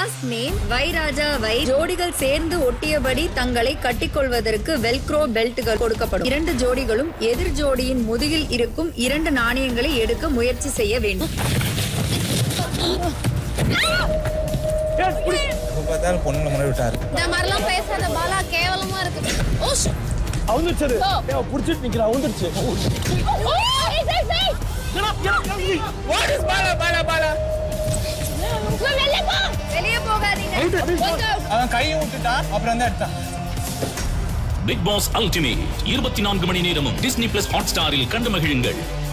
Last name வை ராஜா வை ஜோடிகள் சேர்ந்து ஒட்டியபடி தங்களை கட்டிக்கொள்வதற்கு வெல்க்ரோ பெல்ட்டுகள் கொடுக்கப்படும் இரண்டு ஜோடிகளும் எதிர் ஜோடியின் முதுகில் இருக்கும் இரண்டு நாணயங்களை எடுக்க முயற்சி செய்ய வேண்டும் இப்போ பார்த்தாலும் பொண்ணுங்களை முன்னாடி விட்டாரு இந்த மாதிரிலாம் பேசாத பாலா கேவலமா இருக்கு ஓ shit. அவுந்துருச்சு புடிச்சிட்டு நிக்கிறா அவுந்துருச்சு ஓ, ஏய், ஏய், ஏய். போய் வெளிய போ. வெளியே போகாதீங்க Go, go. அவன் கையை விட்டுட்டான் அப்புறம் வந்து எடுத்தான் பிக் பாஸ் அல்டிமேட் இருபத்தி நான்கு மணி நேரமும் டிஸ்னி பிளஸ் ஹாட் ஸ்டாரில் கண்டு மகிழுங்கள்